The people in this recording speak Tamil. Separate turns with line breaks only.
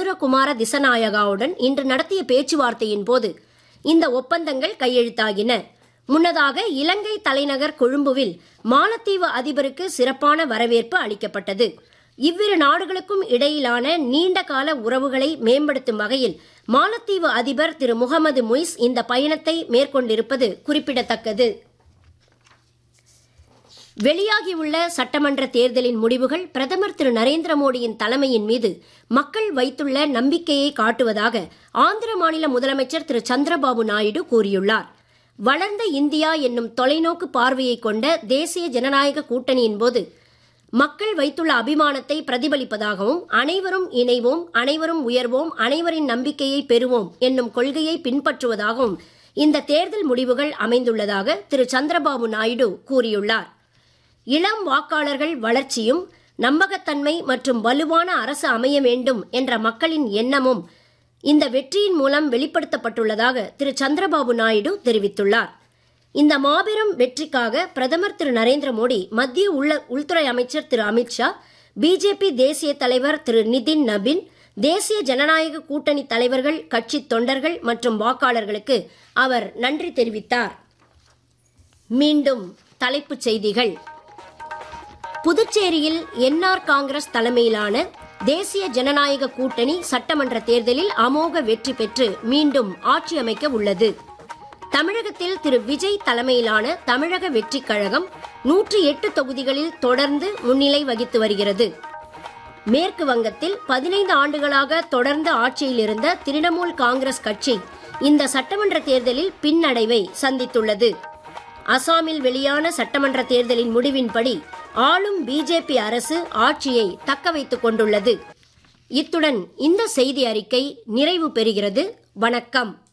அனுரகுமார திசநாயகாவுடன் இன்று நடத்திய பேச்சுவார்த்தையின் போது இந்த ஒப்பந்தங்கள் கையெழுத்தாகின முன்னதாக இலங்கை தலைநகர் கொழும்புவில் மாலத்தீவு அதிபருக்கு சிறப்பான வரவேற்பு அளிக்கப்பட்டது இவ்விரு நாடுகளுக்கும் இடையிலான நீண்டகால உறவுகளை மேம்படுத்தும் வகையில் மாலத்தீவு அதிபர் திரு முகமது முய்ஸ் இந்த பயணத்தை மேற்கொண்டிருப்பது குறிப்பிடத்தக்கது வெளியாகியுள்ள சட்டமன்ற தேர்தலின் முடிவுகள் பிரதமர் திரு நரேந்திர மோடியின் தலைமையின் மீது மக்கள் வைத்துள்ள நம்பிக்கையை காட்டுவதாக ஆந்திர மாநில முதலமைச்சர் திரு சந்திரபாபு நாயுடு கூறியுள்ளார் வளர்ந்த இந்தியா என்னும் தொலைநோக்கு பார்வையை கொண்ட தேசிய ஜனநாயக கூட்டணியின் போது மக்கள் வைத்துள்ள அபிமானத்தை பிரதிபலிப்பதாகவும் அனைவரும் இணைவோம் அனைவரும் உயர்வோம் அனைவரின் நம்பிக்கையை பெறுவோம் என்னும் கொள்கையை பின்பற்றுவதாகவும் இந்த தேர்தல் முடிவுகள் அமைந்துள்ளதாக திரு சந்திரபாபு நாயுடு கூறியுள்ளார் இளம் வாக்காளர்கள் வளர்ச்சியும் நம்பகத்தன்மை மற்றும் வலுவான அரசு அமைய வேண்டும் என்ற மக்களின் எண்ணமும் இந்த வெற்றியின் மூலம் வெளிப்படுத்தப்பட்டுள்ளதாக திரு சந்திரபாபு நாயுடு தெரிவித்துள்ளார் இந்த மாபெரும் வெற்றிக்காக பிரதமர் திரு நரேந்திர மோடி மத்திய உள்ள உள்துறை அமைச்சர் திரு அமித்ஷா பிஜேபி தேசிய தலைவர் திரு நிதின் நபின் தேசிய ஜனநாயக கூட்டணி தலைவர்கள் கட்சி தொண்டர்கள் மற்றும் வாக்காளர்களுக்கு அவர் நன்றி தெரிவித்தார் மீண்டும் தலைப்புச் செய்திகள் புதுச்சேரியில் என்ஆர் காங்கிரஸ் தலைமையிலான தேசிய ஜனநாயக கூட்டணி சட்டமன்ற தேர்தலில் அமோக வெற்றி பெற்று மீண்டும் ஆட்சி அமைக்க உள்ளது தமிழகத்தில் திரு விஜய் தலைமையிலான தமிழக வெற்றிக் கழகம் நூற்றி எட்டு தொகுதிகளில் தொடர்ந்து முன்னிலை வகித்து வருகிறது மேற்கு வங்கத்தில் பதினைந்து ஆண்டுகளாக தொடர்ந்து ஆட்சியில் இருந்த திரிணாமுல் காங்கிரஸ் கட்சி இந்த சட்டமன்ற தேர்தலில் பின்னடைவை சந்தித்துள்ளது அசாமில் வெளியான சட்டமன்ற தேர்தலின் முடிவின்படி ஆளும் பிஜேபி அரசு ஆட்சியை தக்க வைத்துக் கொண்டுள்ளது இத்துடன் இந்த செய்தி அறிக்கை நிறைவு பெறுகிறது வணக்கம்